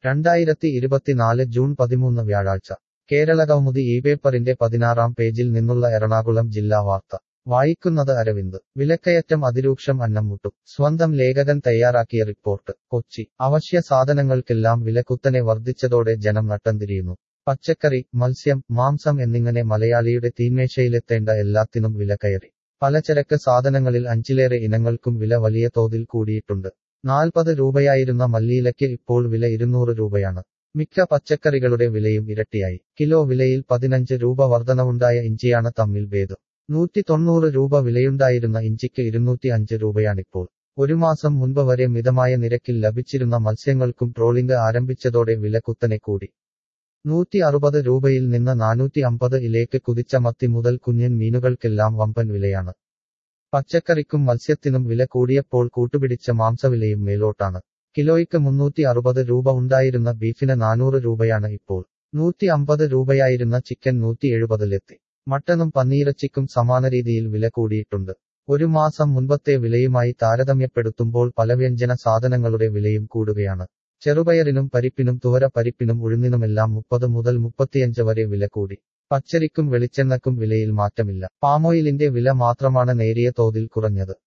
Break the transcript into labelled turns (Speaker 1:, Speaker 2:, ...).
Speaker 1: രണ്ടായിരത്തി ഇരുപത്തിനാല് ജൂൺ പതിമൂന്ന് വ്യാഴാഴ്ച കേരളകൗമുദി ഈ പേപ്പറിന്റെ പതിനാറാം പേജിൽ നിന്നുള്ള എറണാകുളം ജില്ലാ വാർത്ത വായിക്കുന്നത് അരവിന്ദ് വിലക്കയറ്റം അതിരൂക്ഷം അന്നംമുട്ടും സ്വന്തം ലേഖകൻ തയ്യാറാക്കിയ റിപ്പോർട്ട് കൊച്ചി അവശ്യ സാധനങ്ങൾക്കെല്ലാം വില കുത്തനെ വർദ്ധിച്ചതോടെ ജനം നട്ടംതിരിയുന്നു പച്ചക്കറി മത്സ്യം മാംസം എന്നിങ്ങനെ മലയാളിയുടെ തീന്മേശയിലെത്തേണ്ട എല്ലാത്തിനും വില കയറി പലചരക്ക് സാധനങ്ങളിൽ അഞ്ചിലേറെ ഇനങ്ങൾക്കും വില വലിയ തോതിൽ കൂടിയിട്ടുണ്ട് നാൽപ്പത് രൂപയായിരുന്ന മല്ലിയിലയ്ക്ക് ഇപ്പോൾ വില ഇരുന്നൂറ് രൂപയാണ് മിക്ക പച്ചക്കറികളുടെ വിലയും ഇരട്ടിയായി കിലോ വിലയിൽ പതിനഞ്ച് രൂപ വർധനവുണ്ടായ ഇഞ്ചിയാണ് തമ്മിൽ ഭേദം നൂറ്റി തൊണ്ണൂറ് രൂപ വിലയുണ്ടായിരുന്ന ഇഞ്ചിക്ക് ഇരുന്നൂറ്റി അഞ്ച് രൂപയാണിപ്പോൾ ഒരു മാസം മുൻപ് വരെ മിതമായ നിരക്കിൽ ലഭിച്ചിരുന്ന മത്സ്യങ്ങൾക്കും ട്രോളിംഗ് ആരംഭിച്ചതോടെ വില കുത്തനെ കൂടി നൂറ്റി അറുപത് രൂപയിൽ നിന്ന് നാനൂറ്റി അമ്പത് ഇലേക്ക് കുതിച്ച മത്തി മുതൽ കുഞ്ഞൻ മീനുകൾക്കെല്ലാം വമ്പൻ വിലയാണ് പച്ചക്കറിക്കും മത്സ്യത്തിനും വില കൂടിയപ്പോൾ കൂട്ടുപിടിച്ച മാംസവിലയും മേലോട്ടാണ് കിലോയ്ക്ക് മുന്നൂറ്റി അറുപത് രൂപ ഉണ്ടായിരുന്ന ബീഫിന് നാനൂറ് രൂപയാണ് ഇപ്പോൾ നൂറ്റി അമ്പത് രൂപയായിരുന്ന ചിക്കൻ നൂറ്റി എഴുപതിലെത്തി മട്ടനും പന്നീരച്ചിക്കും സമാന രീതിയിൽ വില കൂടിയിട്ടുണ്ട് ഒരു മാസം മുൻപത്തെ വിലയുമായി താരതമ്യപ്പെടുത്തുമ്പോൾ പലവ്യഞ്ജന സാധനങ്ങളുടെ വിലയും കൂടുകയാണ് ചെറുപയറിനും പരിപ്പിനും തുവര പരിപ്പിനും ഉഴുന്നിനുമെല്ലാം മുപ്പത് മുതൽ മുപ്പത്തിയഞ്ച് വരെ വില കൂടി പച്ചരിക്കും വെളിച്ചെണ്ണക്കും വിലയിൽ മാറ്റമില്ല പാമോയിലിന്റെ വില മാത്രമാണ് നേരിയ തോതിൽ കുറഞ്ഞത്